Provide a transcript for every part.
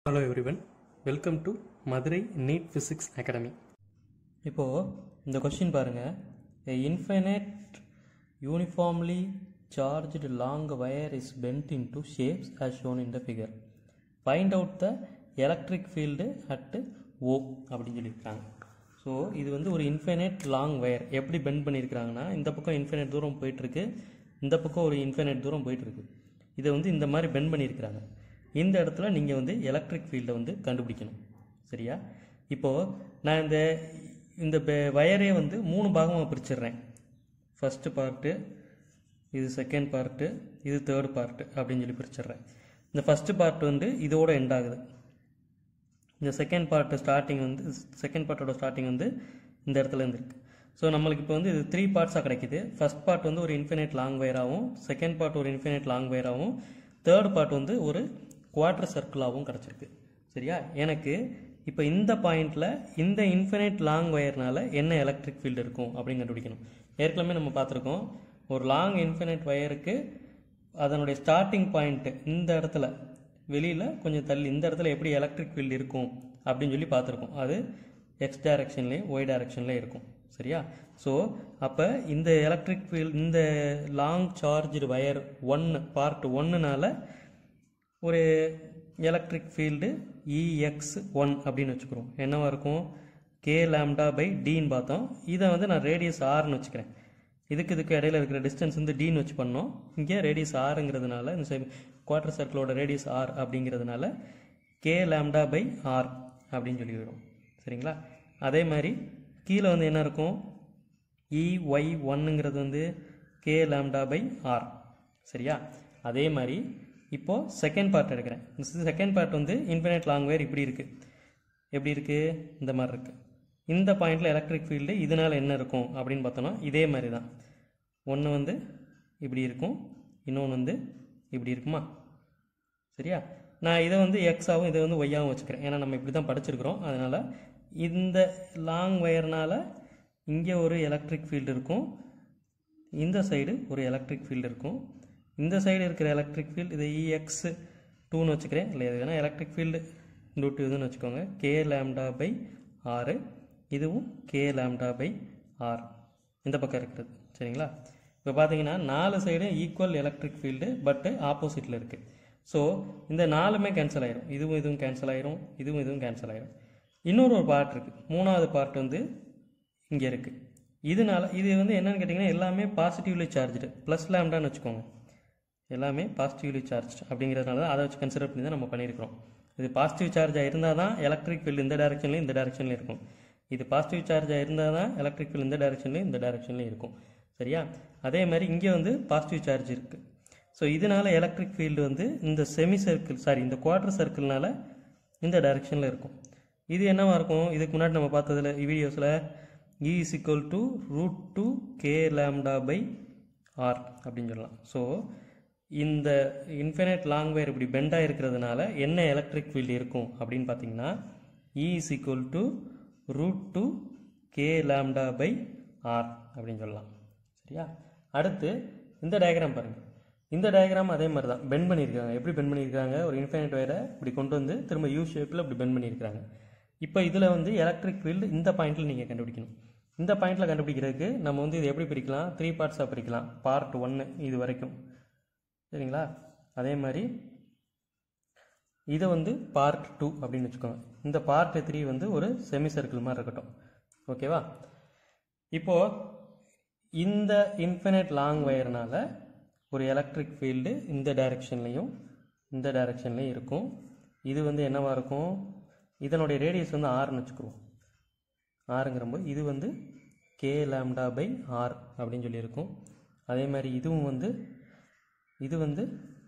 Hello everyone welcome to Madurai NEET physics academy இப்போது இந்த question பாருங்கள் a infinite uniformly charged long wire is bent into shapes as shown in the figure find out the electric field at O அப்படின்னு சொல்லியிருக்காங்க so இது வந்து ஒரு infinite long wire எப்படி bend பண்ணியிருக்கிறாங்கன்னா இந்த பக்கம் இன்ஃபைனைட் தூரம் போயிட்டுருக்கு இந்த பக்கம் ஒரு இன்ஃபைனைட் தூரம் போயிட்டுருக்கு இதை வந்து இந்த மாதிரி பெண்ட் பண்ணியிருக்கிறாங்க இந்த இடத்துல நீங்கள் வந்து எலக்ட்ரிக் ஃபீல்டை வந்து கண்டுபிடிக்கணும் சரியா இப்போது நான் இந்த இந்த பெ- வயரே வந்து மூணு பாகமாக பிரிச்சிடுறேன் ஃபஸ்ட்டு பார்ட்டு இது செகண்ட் பார்ட்டு இது தேர்ட் பார்ட்டு அப்படின்னு சொல்லி பிரிச்சிடுறேன் இந்த ஃபஸ்ட்டு பார்ட் வந்து இதோட எண்ட் ஆகுது இந்த செகண்ட் பார்ட் ஸ்டார்டிங் வந்து செகண்ட் பார்ட்டோட ஸ்டார்டிங் வந்து இந்த இடத்துல இருந்து இருக்கு ஸோ நம்மளுக்கு இப்போ வந்து இது த்ரீ பார்ட்ஸாக கிடைக்குது ஃபர்ஸ்ட் பார்ட் வந்து ஒரு இன்ஃபினைட் லாங் வயராகவும் செகண்ட் பார்ட் ஒரு இன்ஃபினைட் லாங் வயராகவும் தேர்ட் பார்ட் வந்து ஒரு குவார்டர் சர்க்கிளாகவும் கிடச்சிருக்கு சரியா எனக்கு இப்போ இந்த பாயிண்டில் இந்த இன்ஃபினைட் லாங் வயர்னால என்ன எலக்ட்ரிக் ஃபீல்டு இருக்கும் அப்படின்னு கண்டுபிடிக்கணும் ஏற்கனவே நம்ம பார்த்துருக்கோம் ஒரு லாங் இன்ஃபினைட் வயருக்கு அதனுடைய ஸ்டார்டிங் பாயிண்ட்டு இந்த இடத்துல வெளியில் கொஞ்சம் தள்ளி இந்த இடத்துல எப்படி எலக்ட்ரிக் ஃபீல்டு இருக்கும் அப்படின்னு சொல்லி பார்த்துருக்கோம் அது எக்ஸ் டைரக்ஷன்லேயும் ஒய் டைரக்ஷன்லேயும் இருக்கும் சரியா ஸோ அப்போ இந்த எலக்ட்ரிக் ஃபீல்ட் இந்த லாங் சார்ஜ்டு வயர் ஒன்று பார்ட் ஒன்றுனால ஒரு எலக்ட்ரிக் ஃபீல்டு இஎக்ஸ் ஒன் அப்படின்னு வச்சுக்கிறோம் என்னவா இருக்கும் கே லேம்டா பை டின்னு பார்த்தோம் இதை வந்து நான் ரேடியஸ் ஆர்னு வச்சுக்கிறேன் இதுக்கு இதுக்கு இடையில இருக்கிற டிஸ்டன்ஸ் வந்து டின்னு வச்சு பண்ணோம் இங்கே ரேடியஸ் ஆறுங்கிறதுனால இந்த குவார்டர் சர்க்கிளோட ரேடியஸ் ஆர் அப்படிங்கிறதுனால கே லேம்டா பை ஆர் அப்படின்னு சொல்லிடுறோம் சரிங்களா அதே மாதிரி கீழே வந்து என்ன இருக்கும் இ ஒய் ஒன்னுங்கிறது வந்து கே லேம்டா பை ஆர் சரியா அதே மாதிரி இப்போது செகண்ட் பார்ட் எடுக்கிறேன் செகண்ட் பார்ட் வந்து இன்ஃபினைட் லாங் வேர் இப்படி இருக்குது எப்படி இருக்குது இந்த மாதிரி இருக்குது இந்த பாயிண்டில் எலக்ட்ரிக் ஃபீல்டு இதனால் என்ன இருக்கும் அப்படின்னு பார்த்தோன்னா இதே மாதிரி தான் ஒன்று வந்து இப்படி இருக்கும் இன்னொன்று வந்து இப்படி இருக்குமா சரியா நான் இதை வந்து எக்ஸாகவும் இதை வந்து ஒய்யாகவும் வச்சுக்கிறேன் ஏன்னா நம்ம இப்படி தான் படிச்சிருக்கிறோம் அதனால் இந்த லாங் வயர்னால் இங்கே ஒரு எலக்ட்ரிக் ஃபீல்டு இருக்கும் இந்த சைடு ஒரு எலக்ட்ரிக் ஃபீல்டு இருக்கும் இந்த சைடு இருக்கிற எலக்ட்ரிக் ஃபீல்டு இதை இஎக்ஸ் டூன்னு வச்சுக்கிறேன் இல்லை எது வேணால் எலக்ட்ரிக் ஃபீல்டு டூ இதுன்னு வச்சுக்கோங்க கே லேம்டா பை ஆறு இதுவும் கே லேம்டா பை ஆர் இந்த பக்கம் இருக்கிறது சரிங்களா இப்போ பார்த்தீங்கன்னா நாலு சைடும் ஈக்குவல் எலக்ட்ரிக் ஃபீல்டு பட்டு ஆப்போசிட்டில் இருக்குது ஸோ இந்த நாலுமே கேன்சல் ஆயிரும் இதுவும் இதுவும் கேன்சல் ஆயிரும் இதுவும் இதுவும் கேன்சல் ஆயிரும் இன்னொரு ஒரு பார்ட் இருக்குது மூணாவது பார்ட் வந்து இங்கே இருக்குது இதனால இது வந்து என்னன்னு கேட்டிங்கன்னா எல்லாமே பாசிட்டிவ்லி சார்ஜ்டு ப்ளஸ் லேம்டான்னு வச்சுக்கோங்க எல்லாமே பாசிட்டிவ்லி சார்ஜ் அப்படிங்கிறதுனால தான் அதை வச்சு கன்சிடர் பண்ணி தான் நம்ம பண்ணியிருக்கிறோம் இது பாசிட்டிவ் சார்ஜாக இருந்தால் தான் எலக்ட்ரிக் ஃபீல்டு இந்த டைரக்ஷன்லையும் இந்த டைரக்ஷன்லையும் இருக்கும் இது பாசிட்டிவ் சார்ஜாக இருந்தால் தான் எலக்ட்ரிக் ஃபீல்டு இந்த டைரக்ஷன்லையும் இந்த டைரக்ஷன்லையும் இருக்கும் சரியா அதே மாதிரி இங்கே வந்து பாசிட்டிவ் சார்ஜ் இருக்குது ஸோ இதனால எலக்ட்ரிக் ஃபீல்டு வந்து இந்த செமி சர்க்கிள் சாரி இந்த குவார்டர் சர்க்கிள்னால இந்த டைரக்ஷனில் இருக்கும் இது என்னவா இருக்கும் இதுக்கு முன்னாடி நம்ம பார்த்ததுல வீடியோஸில் E is equal to root two K lambda by R அப்படின்னு சொல்லலாம் ஸோ இந்த இன்ஃபினைட் லாங் வயர் இப்படி பெண்டாக இருக்கிறதுனால என்ன எலக்ட்ரிக் ஃபீல்டு இருக்கும் அப்படின்னு பார்த்தீங்கன்னா E is equal to root two K lambda by R அப்படின்னு சொல்லலாம் சரியா அடுத்து இந்த டயக்ராம் பாருங்கள் இந்த டயக்ராம் அதே மாதிரி தான் பெண்ட் பண்ணியிருக்காங்க எப்படி பெண்ட் பண்ணியிருக்காங்க ஒரு இன்ஃபைனைட் வயரை இப்படி கொண்டு வந்து திரும்ப யூ ஷேப்பில் இப்படி பெண்ட் பண்ணியிருக்காங்க இப்போ இதில் வந்து எலக்ட்ரிக் ஃபீல்டு இந்த பாயிண்டில் நீங்கள் கண்டுபிடிக்கணும் இந்த பாயிண்டில் கண்டுபிடிக்கிறதுக்கு நம்ம வந்து இது எப்படி பிரிக்கலாம் த்ரீ பார்ட்ஸாக பிரிக்கலாம் பார்ட் ஒன்று இது வரைக்கும் சரிங்களா அதே மாதிரி இதை வந்து பார்ட் டூ அப்படின்னு வச்சுக்கோங்க இந்த பார்ட் த்ரீ வந்து ஒரு செமி சர்க்கிள் மாதிரி இருக்கட்டும் ஓகேவா இப்போது இந்த இன்ஃபினைட் லாங் வயர்னால ஒரு எலக்ட்ரிக் ஃபீல்டு இந்த டைரக்ஷன்லேயும் இந்த டைரக்ஷன்லேயும் இருக்கும் இது வந்து என்னவா இருக்கும் இதனுடைய ரேடியஸ் வந்து ஆறுன்னு வச்சுக்குவோம் ஆறுங்கிறம்போது இது வந்து கே லேம்டா பை ஆர் அப்படின்னு சொல்லியிருக்கும் அதே மாதிரி இதுவும் வந்து இது வந்து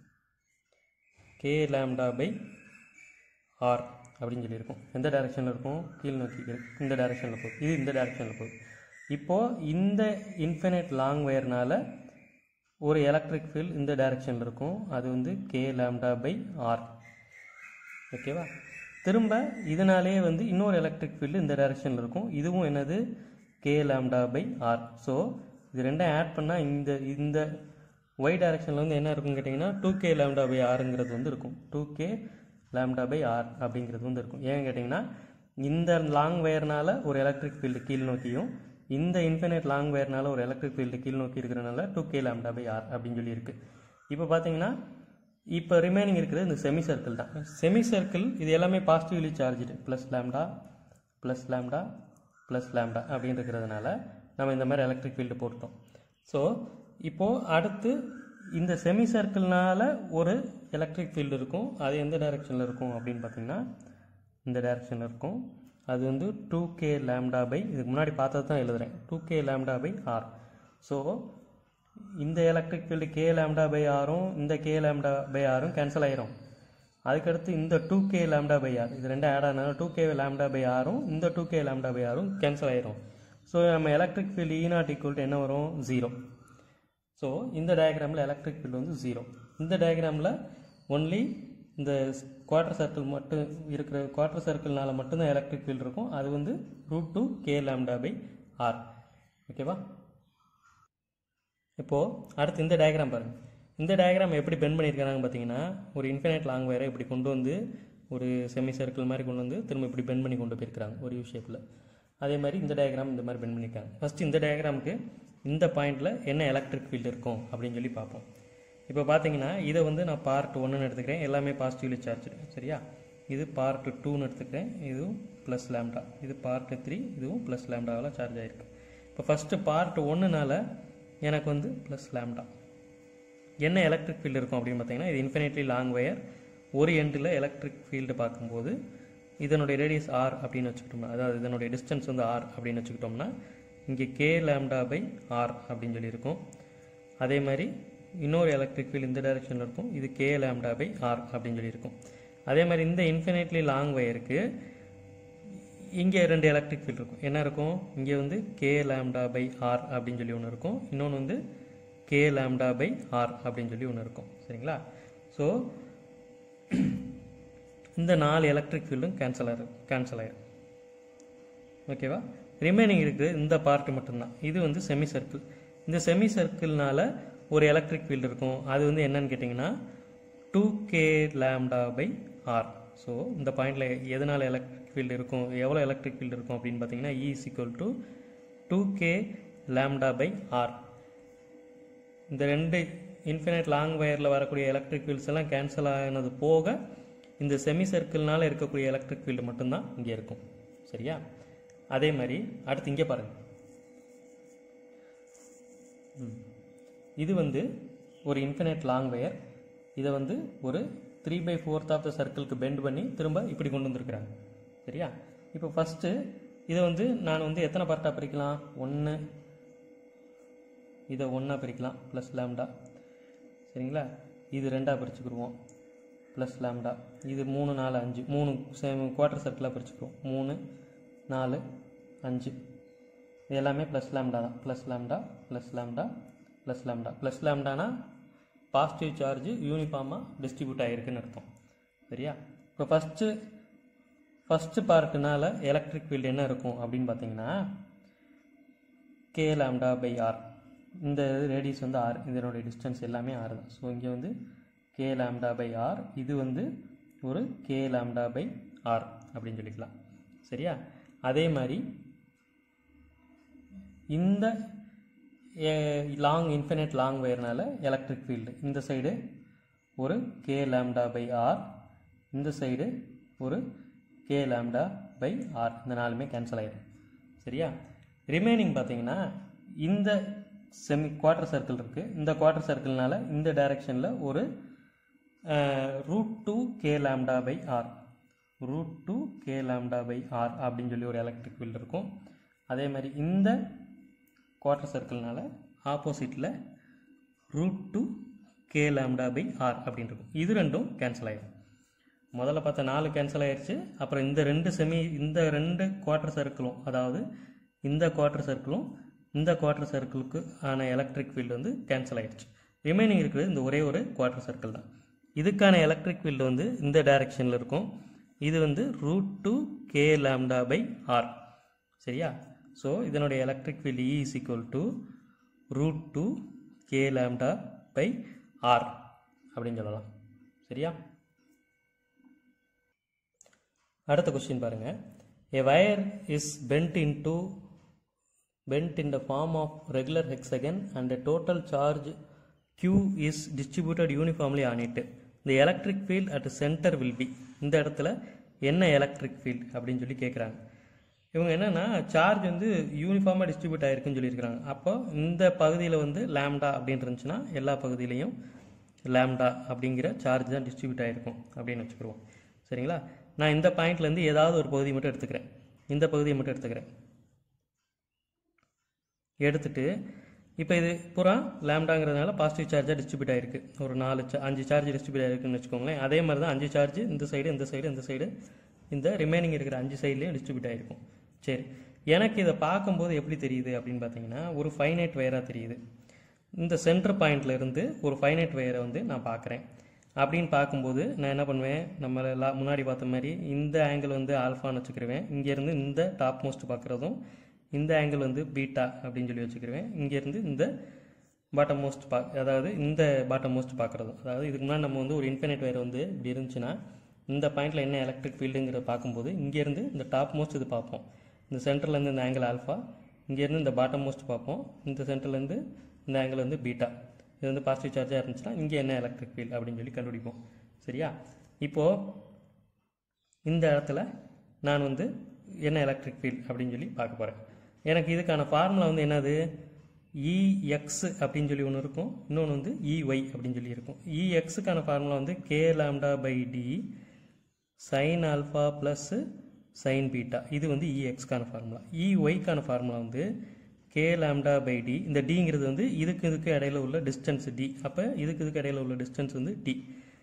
கே லேம்டா பை ஆர் அப்படின்னு சொல்லியிருக்கும் எந்த டைரக்ஷனில் இருக்கும் கீழ் நோக்கி இருக்கு. இந்த டைரக்ஷனில் போகுது இது இந்த டைரக்ஷனில் போகுது இப்போது இந்த இன்ஃபினைட் லாங் வயர்னால ஒரு எலக்ட்ரிக் ஃபீல்ட் இந்த டைரக்ஷனில் இருக்கும் அது வந்து கே லேம்டா பை ஆர் ஓகேவா திரும்ப இதனாலே வந்து இன்னொரு எலக்ட்ரிக் ஃபீல்டு இந்த டைரக்ஷனில் இருக்கும் இதுவும் என்னது K lambda by R so இது ரெண்டும் ஆட் பண்ணால் இந்த இந்த ஒய் டைரக்ஷனில் வந்து என்ன இருக்குன்னு கேட்டிங்கன்னா டூ கே லேம்டா பை ஆருங்கிறது வந்து இருக்கும் two K lambda by R அப்படிங்கிறது வந்து இருக்கும் ஏன்னு கேட்டிங்கன்னா இந்த லாங் வயர்னால ஒரு எலக்ட்ரிக் ஃபீல்டு கீழ் நோக்கியும் இந்த இன்ஃபினைட் லாங் வயர்னால ஒரு எலக்ட்ரிக் ஃபீல்டு கீழ் நோக்கி இருக்கிறனால two K lambda by R அப்படின்னு சொல்லி இருக்கு இப்போ பார்த்தீங்கன்னா இப்போ ரிமைனிங் இருக்கிறது இந்த செமி சர்க்கிள் தான் செமி சர்க்கிள் இது எல்லாமே positively charged plus lambda plus lambda plus lambda அப்படின்னு இருக்கிறதுனால நம்ம இந்த மாதிரி எலக்ட்ரிக் ஃபீல்டு போட்டோம் ஸோ இப்போது அடுத்து இந்த செமி சர்க்கிள்னால ஒரு எலக்ட்ரிக் ஃபீல்டு இருக்கும் அது எந்த டைரெக்ஷனில் இருக்கும் அப்படின்னு பார்த்தீங்கன்னா இந்த டைரெக்ஷனில் இருக்கும் அது வந்து டூ கே லேம்டா பை இதுக்கு முன்னாடி பார்த்தது தான் எழுதுறேன் two K lambda by R so இந்த electric field K lambda by ஆரும் இந்த கே லேம்டா பை ஆரும் கேன்சல் ஆயிரும் அதுக்கடுத்து இந்த two K lambda by R இது ரெண்டும் ஆட் ஆனாலும் டூ கே லேம்டா பை ஆரும் இந்த டூ கே லேம்டா பை ஆரும் கேன்சல் ஆயிரும் ஸோ நம்ம electric field E nought equal என்ன வரும் ஜீரோ ஸோ இந்த டயக்ராமில் எலக்ட்ரிக் ஃபீல்டு வந்து ஜீரோ இந்த டயக்ராமில் ஒன்லி இந்த குவார்டர் சர்க்கிள் மட்டும் இருக்கிற குவார்டர் சர்க்கிள்னால மட்டும்தான் எலக்ட்ரிக் ஃபீல்டு இருக்கும் அது வந்து root two K lambda by R ஓகேவா இப்போது அடுத்து இந்த டயக்ராம் பாருங்கள் இந்த டயக்ராம் எப்படி பெண்ட் பண்ணியிருக்காங்க பார்த்தீங்கன்னா ஒரு இன்ஃபினைட் லாங் வயரை இப்படி கொண்டு வந்து ஒரு செமி சர்க்கிள் மாதிரி கொண்டு வந்து திரும்ப இப்படி பெண்ட் பண்ணி கொண்டு போயிருக்கிறாங்க ஒரு யூ ஷேப்பில் அதே மாதிரி இந்த டயக்ராம் இந்த மாதிரி பெண்ட் பண்ணியிருக்காங்க ஃபஸ்ட்டு இந்த டயக்ராமுக்கு இந்த பாயிண்டில் என்ன எலக்ட்ரிக் ஃபீல்டு இருக்கும் அப்படின்னு சொல்லி பார்ப்போம் இப்போ பார்த்தீங்கன்னா இதை வந்து நான் பார்ட் ஒன்றுன்னு எடுத்துக்கிறேன் எல்லாமே பாசிட்டிவ்லி சார்ஜ் சரியா இது பார்ட் டூன்னு எடுத்துக்கிறேன் இதுவும் ப்ளஸ் லேம்டா இது பார்ட் த்ரீ இதுவும் ப்ளஸ் லேம்டாவில் சார்ஜ் ஆகிருக்கு இப்போ ஃபஸ்ட்டு பார்ட் ஒன்றுனால எனக்கு வந்து ப்ளஸ் லேம்டா என்ன எலக்ட்ரிக் ஃபீல்டு இருக்கும் அப்படின்னு பார்த்தீங்கன்னா இது இன்ஃபினிட்லி லாங் வயர் ஒரு எண்டில் எலக்ட்ரிக் ஃபீல்டு பார்க்கும்போது இதனுடைய ரேடியஸ் ஆர் அப்படின்னு வச்சுக்கிட்டோம்னா அதாவது இதனுடைய டிஸ்டன்ஸ் வந்து ஆர் அப்படின்னு வச்சுக்கிட்டோம்னா இங்கே கே லேம்டா பை ஆர் அப்படின்னு சொல்லி இருக்கும் அதே மாதிரி இன்னொரு எலக்ட்ரிக் ஃபீல்டு இந்த டைரெக்ஷனில் இருக்கும் இது கே லேம்டா பை ஆர் அப்படின்னு சொல்லி இருக்கும் அதே மாதிரி இந்த இன்ஃபினிட்லி லாங் வயருக்கு இங்கே ரெண்டு எலக்ட்ரிக் ஃபீல்டு இருக்கும் என்ன இருக்கும் இங்கே வந்து கே லேம்டா பை ஆர் அப்படின்னு சொல்லி ஒன்று இருக்கும் இன்னொன்று வந்து கே லேம்டா பை ஆர் அப்படின்னு சொல்லி ஒன்று இருக்கும் சரிங்களா ஸோ இந்த நாலு எலக்ட்ரிக் ஃபீல்டும் கேன்சல் ஆயிரும் கேன்சல் ஆயிரும் ஓகேவா ரிமைனிங் இருக்குது இந்த பார்ட் மட்டும்தான் இது வந்து செமி சர்க்கிள் இந்த செமி சர்க்கிள்னால ஒரு எலக்ட்ரிக் ஃபீல்டு இருக்கும் அது வந்து என்னன்னு கேட்டிங்கன்னா two K lambda by R so இந்த பாயிண்டில் எதனால் எலக்ட்ரிக் ஃபீல்டு இருக்கும் எவ்வளோ எலக்ட்ரிக் ஃபீல்டு இருக்கும் அப்படின்னு பார்த்தீங்கன்னா E is equal to two K lambda by R இந்த ரெண்டு இன்ஃபினைட் லாங் வயரில் வரக்கூடிய எலக்ட்ரிக் ஃபீல்ட்ஸ் எல்லாம் கேன்சல் ஆனது போக இந்த செமி சர்க்கிள்னால இருக்கக்கூடிய எலக்ட்ரிக் ஃபீல்டு மட்டும்தான் இங்கே இருக்கும் சரியா அதே மாதிரி அடுத்து இங்கே பாருங்கள் இது வந்து ஒரு இன்ஃபினைட் லாங் வயர் இதை வந்து ஒரு three by fourth of the சர்க்கிளுக்கு பெண்ட் பண்ணி திரும்ப இப்படி கொண்டு வந்திருக்கிறாங்க சரியா இப்போ ஃபஸ்ட்டு இதை வந்து நான் வந்து எத்தனை பார்ட்டாக பிரிக்கலாம் ஒன்று இதை ஒன்றா பிரிக்கலாம் ப்ளஸ் லேம்டா சரிங்களா இது ரெண்டாக பிரிச்சுக்கிடுவோம் ப்ளஸ் லேம்டா இது மூணு நாலு அஞ்சு மூணு சேம் குவார்ட்டர் சர்க்கிளாக பிரிச்சுக்குவோம் மூணு நாலு அஞ்சு இது எல்லாமே ப்ளஸ் லேம்டா தான் plus lambda plus lambda plus lambda plus லேம்டானா பாசிட்டிவ் சார்ஜ் யூனிஃபார்மாக டிஸ்ட்ரிபியூட் ஆகிருக்குன்னு அர்த்தம் சரியா இப்போ ஃபஸ்ட்டு ஃபஸ்ட்டு பார்ட்டுனால எலக்ட்ரிக் ஃபீல்டு என்ன இருக்கும் அப்படின்னு பார்த்தீங்கன்னா கே லேம்டா பை ஆர் இந்த ரேடியஸ் வந்து ஆர் இதனுடைய டிஸ்டன்ஸ் எல்லாமே ஆர் தான் ஸோ இங்கே வந்து கே லேம்டா பை ஆர் இது வந்து ஒரு கே லேம்டா பை ஆர் அப்படின்னு சொல்லிக்கலாம் சரியா அதே மாதிரி இந்த லாங் இன்ஃபினிட் லாங் வயர்னால எலக்ட்ரிக் ஃபீல்டு இந்த சைடு ஒரு கே லேம்டா பை ஆர் இந்த சைடு ஒரு கே லேம்டா பை ஆர் இந்த நாலுமே கேன்சல் ஆயிடும் சரியா ரிமைனிங் பார்த்தீங்கன்னா இந்த செமி குவார்ட்டர் சர்க்கிள் இருக்குது இந்த குவார்ட்டர் சர்க்கிள்னால இந்த டைரெக்ஷனில் ஒரு root two K lambda by R root two K lambda by R அப்படின்னு சொல்லி ஒரு எலக்ட்ரிக் ஃபீல்டு இருக்கும் அதே மாதிரி இந்த குவார்ட்டர் சர்க்கிள்னால ஆப்போசிட்டில் root two K lambda by R அப்படின்னு இருக்கும் இது ரெண்டும் கேன்சல் ஆயிடும் முதல்ல பார்த்த நாலு கேன்சல் ஆயிடுச்சு அப்புறம் இந்த ரெண்டு செமி இந்த ரெண்டு குவார்ட்டர் சர்க்கிளும் அதாவது இந்த குவார்ட்டர் சர்க்கிளும் இந்த குவார்ட்டர் சர்க்கிளுக்கு ஆன எலக்ட்ரிக் ஃபீல்டு வந்து கேன்சல் ஆயிடுச்சு ரிமைனிங் இருக்கிறது இந்த ஒரே ஒரு குவார்ட்டர் சர்க்கிள் தான் இதுக்கான எலக்ட்ரிக் ஃபீல்டு வந்து இந்த டைரக்ஷனில் இருக்கும் இது வந்து root two K lambda by R சரியா ஸோ இதனுடைய electric field E is equal to root two K lambda by R அப்படின்னு சொல்லலாம் சரியா அடுத்த கொஸ்டின் பாருங்க a wire is bent into bent in the form of regular hexagon and a total charge q is distributed uniformly on it the electric field at the center will be இந்த இடத்துல என்ன electric field அப்படின்னு சொல்லி கேட்குறாங்க இவங்க என்னன்னா charge வந்து யூனிஃபார்மாக distribute ஆயிருக்குன்னு சொல்லியிருக்கிறாங்க அப்போ இந்த பகுதியில் வந்து லேம்டா அப்படின்னு இருந்துச்சுன்னா எல்லா பகுதியிலையும் லேம்டா அப்படிங்கிற சார்ஜ் தான் டிஸ்ட்ரிபியூட் ஆயிருக்கும் அப்படின்னு வச்சுக்கிடுவோம் சரிங்களா நான் இந்த பாயிண்ட்லேருந்து ஏதாவது ஒரு பகுதி மட்டும் எடுத்துக்கிறேன் இந்த பகுதியை மட்டும் எடுத்துக்கிறேன் எடுத்துட்டு இப்போ இது பூரா லேம்டாங்கிறதுனால பாசிட்டிவ் சார்ஜாக டிஸ்ட்ரிபியூட் ஆயிருக்கு ஒரு நாலு cha- அஞ்சு சார்ஜ் டிஸ்ட்ரிபியூட் ஆயிருக்குன்னு வச்சுக்கோங்களேன் அதே மாதிரி தான் அஞ்சு சார்ஜ் இந்த சைடு இந்த சைடு இந்த சைடு இந்த ரிமைனிங் இருக்கிற அஞ்சு சைட்லேயும் டிஸ்ட்ரிபியூட் ஆயிருக்கும் சரி எனக்கு இதை பார்க்கும்போது எப்படி தெரியுது அப்படின்னு பார்த்தீங்கன்னா ஒரு ஃபைனைட் வயராக தெரியுது இந்த சென்டர் பாயிண்ட்ல இருந்து ஒரு ஃபைனைட் வயரை வந்து நான் பார்க்குறேன் அப்படின்னு பார்க்கும்போது நான் என்ன பண்ணுவேன் நம்ம எல்லாம் முன்னாடி பார்த்த மாதிரி இந்த ஆங்கிள் வந்து ஆல்ஃபான்னு வச்சுக்கிருவேன் இங்கேருந்து இந்த டாப் மோஸ்ட் பார்க்குறதும் இந்த ஆங்கிள் வந்து பீட்டா அப்படின்னு சொல்லி வச்சுக்கிருவேன் இங்கேருந்து இந்த பாட்டம் மோஸ்ட் பா அதாவது இந்த பாட்டம் மோஸ்ட் பார்க்குறதும் அதாவது இதுக்கு முன்னாடி நம்ம வந்து ஒரு இன்ஃபினைட் வயர் வந்து இப்படி இருந்துச்சுன்னா இந்த பாயிண்டில் என்ன எலக்ட்ரிக் ஃபீல்டுங்கிறத பார்க்கும்போது இங்கேருந்து இந்த டாப் மோஸ்ட் இது பார்ப்போம் இந்த சென்டர்லேருந்து இந்த ஆங்கிள் ஆல்ஃபா இங்கேருந்து இந்த பாட்டம் மோஸ்ட் பார்ப்போம் இந்த சென்டர்லேருந்து இந்த ஆங்கிள் வந்து பீட்டா இது வந்து பாசிட்டிவ் சார்ஜாக இருந்துச்சுன்னா இங்கே என்ன எலக்ட்ரிக் ஃபீல்ட் அப்படின்னு சொல்லி கண்டுபிடிப்போம் சரியா இப்போது இந்த இடத்துல நான் வந்து என்ன எலக்ட்ரிக் ஃபீல்ட் அப்படின்னு சொல்லி பார்க்க போகிறேன் எனக்கு இதுக்கான ஃபார்முலா வந்து என்னது இஎக்ஸ் அப்படின்னு சொல்லி ஒன்று இருக்கும் இன்னொன்று வந்து இஒய் அப்படின்னு சொல்லி இருக்கும் இஎக்ஸுக்கான ஃபார்முலா வந்து K lambda by D sine alpha plus sine beta இது வந்து இஎக்ஸ்க்கான ஃபார்முலா இஒய்க்கான ஃபார்முலா வந்து கே லாம்டா பை டி இந்த டிங்கிறது வந்து இதுக்கு இதுக்கு இடையில உள்ள டிஸ்டன்ஸ் டி அப்போ இதுக்கு இதுக்கு இடையில உள்ள டிஸ்டன்ஸ் வந்து D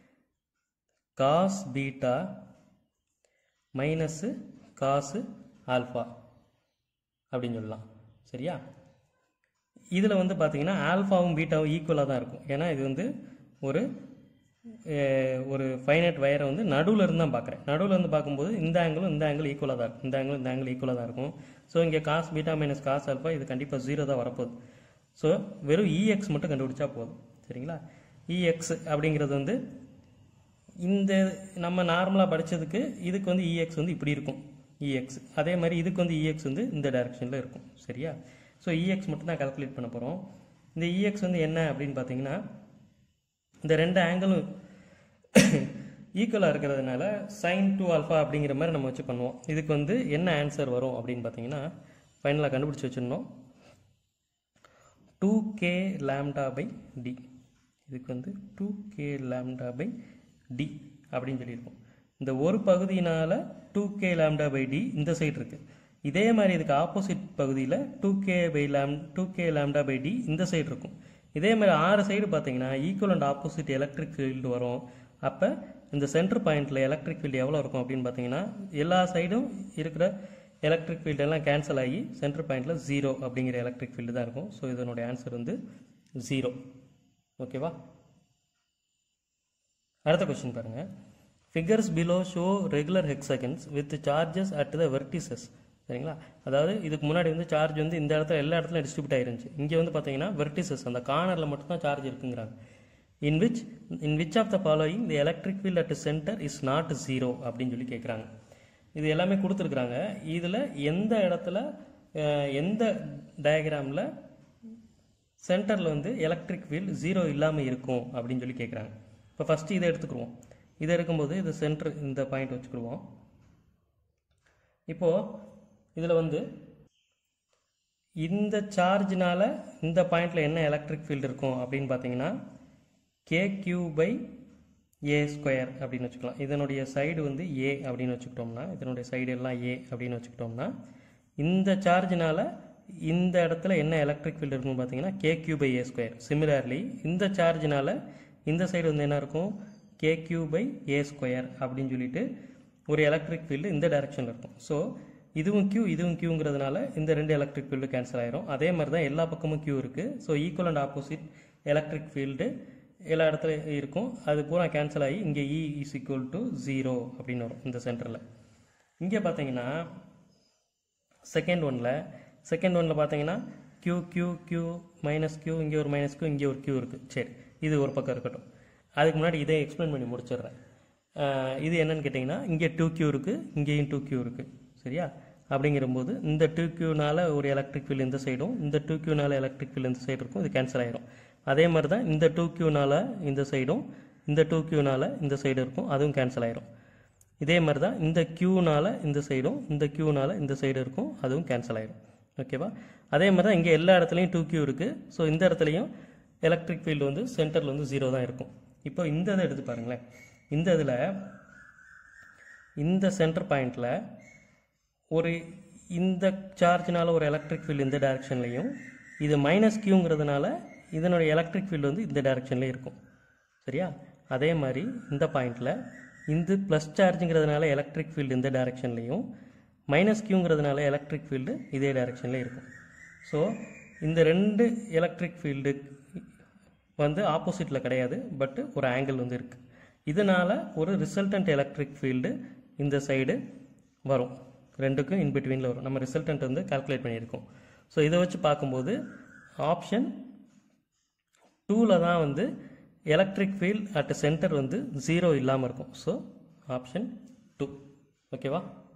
cos beta minus cos alpha அப்படின்னு சொல்லலாம் சரியா இதில் வந்து பார்த்தீங்கன்னா ஆல்ஃபாவும் பீட்டாவும் ஈக்குவலாக தான் இருக்கும் ஏன்னா இது வந்து ஒரு அஹ், ஒரு ஃபைனைட் வயரை வந்து நடுவில் இருந்து தான் பார்க்குறேன் நடுவில் இருந்து பார்க்கும்போது இந்த ஆங்கிளும் இந்த ஆங்கிள் ஈக்குவலாக தான் இருக்கும் இந்த ஆங்கிள் இந்த ஆங்கிள் ஈக்குவலாக தான் இருக்கும் ஸோ இங்கே cos beta minus cos alpha இது கண்டிப்பாக ஜீரோ தான் வரப்போகுது ஸோ வெறும் இஎக்ஸ் மட்டும் கண்டுபிடிச்சா போதும் சரிங்களா இஎக்ஸ் அப்படிங்கிறது வந்து இந்த நம்ம நார்மலாக படிச்சதுக்கு இதுக்கு வந்து இஎக்ஸ் வந்து இப்படி இருக்கும் இஎக்ஸ் அதே மாதிரி இதுக்கு வந்து இஎக்ஸ் வந்து இந்த டைரக்ஷனில் இருக்கும் சரியா ஸோ இஎக்ஸ் மட்டும் தான் கால்குலேட் பண்ண போகிறோம் இந்த இஎக்ஸ் வந்து என்ன அப்படின்னு பார்த்தீங்கன்னா இந்த ரெண்டு ஆங்கிளும் ஈக்குவலாக இருக்கிறதுனால சைன் டூ ஆல்ஃபா அப்படிங்கிற மாதிரி நம்ம வச்சு பண்ணுவோம் இதுக்கு வந்து என்ன ஆன்சர் வரும் அப்படின்னு பார்த்தீங்கன்னா ஃபைனலாக கண்டுபிடிச்சி வச்சிருந்தோம் two K lambda by D இதுக்கு வந்து two K lambda by D அப்படின்னு சொல்லியிருக்கோம் இந்த ஒரு பகுதியினால two K lambda by D இந்த சைடு இருக்கு இதே மாதிரி இதுக்கு ஆப்போசிட் பகுதியில் டூ கே பை லேம் two K lambda by D இந்த சைடு இருக்கும் இதே மாதிரி ஆறு சைடு பார்த்தீங்கன்னா equal and opposite electric field வரும் அப்போ இந்த சென்டர் பாயிண்ட்ல எலக்ட்ரிக் ஃபீல்டு எவ்வளோ இருக்கும் அப்படின்னு பார்த்தீங்கன்னா எல்லா சைடும் இருக்கிற எலக்ட்ரிக் ஃபீல்டு எல்லாம் கேன்சல் ஆகி சென்டர் பாயிண்ட்ல ஜீரோ அப்படிங்கிற எலக்ட்ரிக் ஃபீல்டு தான் இருக்கும் ஸோ இதனுடைய ஆன்சர் வந்து ஜீரோ ஓகேவா அடுத்த கொஸ்டின் பாருங்க figures below show regular hexagons with charges at the vertices சரிங்களா அதாவது இதுக்கு முன்னாடி வந்து சார்ஜ் வந்து இந்த இடத்துல எல்லா இடத்துலையும் டிஸ்ட்ரிபியூட் ஆயிருந்துச்சு இங்கே வந்து பார்த்தீங்கன்னா வெர்டிசஸ் அந்த கார்னரில் மட்டும்தான் சார்ஜ் இருக்குங்கிறாங்க in which in which of the following the electric field at centre is not zero அப்படின்னு சொல்லி கேட்குறாங்க இது எல்லாமே கொடுத்துருக்குறாங்க இதில் எந்த இடத்துல அஹ், எந்த டயக்ராமில் சென்டரில் வந்து எலக்ட்ரிக் ஃபீல்டு ஜீரோ இல்லாமல் இருக்கும் அப்படின்னு சொல்லி கேட்குறாங்க இப்போ ஃபஸ்ட்டு இதை எடுத்துக்கிருவோம் இதை எடுக்கும்போது இது சென்டர் இந்த பாயிண்ட் வச்சுக்கிடுவோம் இப்போது இதில் வந்து இந்த சார்ஜ்னால இந்த பாயிண்டில் என்ன எலக்ட்ரிக் ஃபீல்டு இருக்கும் அப்படின்னு பார்த்தீங்கன்னா K Q by A square அப்படின்னு வச்சுக்கலாம் இதனுடைய சைடு வந்து ஏ அப்படின்னு வச்சுக்கிட்டோம்னா இதனுடைய சைடு எல்லாம் ஏ அப்படின்னு வச்சுக்கிட்டோம்னா இந்த சார்ஜ்னால இந்த இடத்துல என்ன எலக்ட்ரிக் ஃபீல்டு இருக்குன்னு பார்த்தீங்கன்னா K Q by A square similarly இந்த சார்ஜ்னால இந்த சைடு வந்து என்ன இருக்கும் K Q by A square அப்படின்னு சொல்லிட்டு ஒரு எலக்ட்ரிக் ஃபீல்டு இந்த டைரக்ஷனில் இருக்கும் ஸோ இதுவும் கியூ இதுவும் கியூங்கிறதுனால இந்த ரெண்டு எலக்ட்ரிக் ஃபீல்டு கேன்சல் ஆயிரும் அதே மாதிரி தான் எல்லா பக்கமும் கியூ இருக்குது so equal and opposite electric field எல்லா இடத்துலையும் இருக்கும் அது பூரா கேன்சல் ஆகி இங்கே E is equal to zero அப்படின்னு வரும் இந்த சென்டரில் இங்கே பார்த்தீங்கன்னா செகண்ட் ஒன்ல செகண்ட் ஒன்ல பார்த்தீங்கன்னா Q Q Q minus Q இங்கே ஒரு மைனஸ் கியூ இங்கே ஒரு கியூ இருக்குது சரி இது ஒரு பக்கம் இருக்கட்டும் அதுக்கு முன்னாடி இதை எக்ஸ்பிளைன் பண்ணி முடிச்சிடுறேன் அஹ், இது என்னன்னு கேட்டிங்கன்னா இங்கே டூ கியூ இருக்குது இங்கேயும் டூ கியூ இருக்குது சரியா அப்படிங்கிறபோது இந்த டூ கியூனால ஒரு எலக்ட்ரிக் ஃபீல்டு இந்த சைடும் இந்த டூ கியூனால எலக்ட்ரிக் ஃபீல்டு இந்த சைடு இருக்கும் இது கேன்சல் ஆயிரும் அதே மாதிரி தான் இந்த டூ கியூனால இந்த சைடும் இந்த டூ கியூனால இந்த சைடு இருக்கும் அதுவும் கேன்சல் ஆயிரும் இதே மாதிரி தான் இந்த கியூனால இந்த சைடும் இந்த கியூனால இந்த சைடு இருக்கும் அதுவும் கேன்சல் ஆயிரும் ஓகேவா அதே மாதிரி தான் இங்கே எல்லா இடத்துலையும் டூ கியூ இருக்குது ஸோ இந்த இடத்துலையும் எலக்ட்ரிக் ஃபீல்டு வந்து சென்டரில் வந்து ஜீரோ தான் இருக்கும் இப்போ இந்த இதை எடுத்து பாருங்களேன் இந்த இதில் இந்த சென்டர் பாயிண்டில் ஒரு இந்த சார்ஜ்னால ஒரு எலக்ட்ரிக் ஃபீல்டு இந்த டைரக்ஷன்லையும் இது மைனஸ் கியூங்கிறதுனால இதனுடைய எலக்ட்ரிக் ஃபீல்டு வந்து இந்த டைரக்ஷன்லேயே இருக்கும் சரியா அதே மாதிரி இந்த பாயிண்டில் இந்த ப்ளஸ் சார்ஜுங்கிறதுனால எலக்ட்ரிக் ஃபீல்டு இந்த டைரக்ஷன்லையும் மைனஸ் கியூங்கிறதுனால எலக்ட்ரிக் ஃபீல்டு இதே டைரக்ஷன்லேயே இருக்கும் ஸோ இந்த ரெண்டு எலக்ட்ரிக் ஃபீல்டு வந்து ஆப்போசிட்டில் கிடையாது பட் ஒரு ஆங்கிள் வந்து இருக்குது இதனால் ஒரு ரிசல்டன்ட் எலக்ட்ரிக் ஃபீல்டு இந்த சைடு வரும் ரெண்டுக்கும் இன் பிட்வீனில் வரும் நம்ம ரிசல்டன்ட் வந்து கால்குலேட் பண்ணியிருக்கோம் ஸோ இதை வச்சு பார்க்கும்போது ஆப்ஷன் டூவில் தான் வந்து எலக்ட்ரிக் ஃபீல்ட் அட் சென்டர் வந்து ஜீரோ இல்லாமல் இருக்கும் ஸோ ஆப்ஷன் டூ ஓகேவா